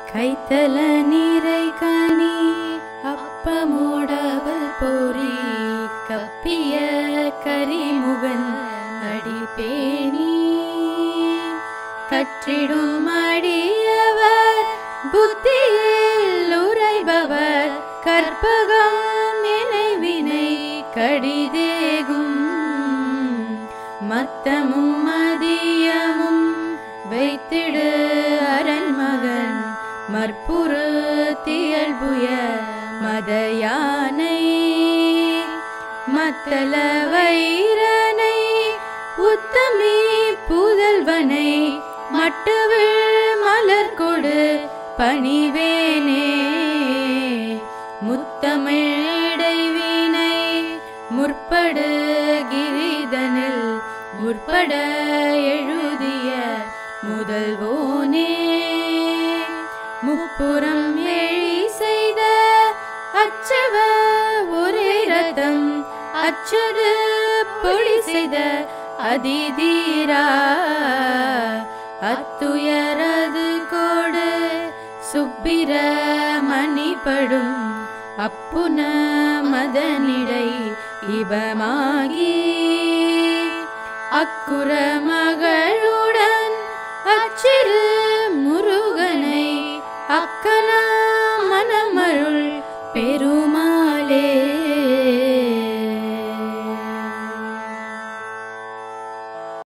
கைத்தல நீரை கனி அப்பமோடவல் போரி கப்பிய கரிமுகன் அடிப்பேணி கற்றிடும் அடியவர் புத்தியில் உரைபவர் கற்பகம் நினைவினை கடிதேகும் மத்தமும் மதியமும் வைத்திடு அரண்மகன் மற்புறு தியல்புய மதயானை மத்தல வைரனை உத்தமி புதல்வனை மட்டுவிழ் மலர் கொடு பணிவேனே முத்தமிழ் இடைவினை முற்படு கிரிதனில் முற்பட எழுதிய முதல்வோனே முப்புறம் எழி செய்த அச்சவ ஒரே ரதம் அச்சது பொழி செய்த அதிதீரா அத்துயரது கோடு சுப்பிர மணிப்படும் அப்புன மதனிடை இபமாகி அக்குற மகளுடன் அச்சிறு முரு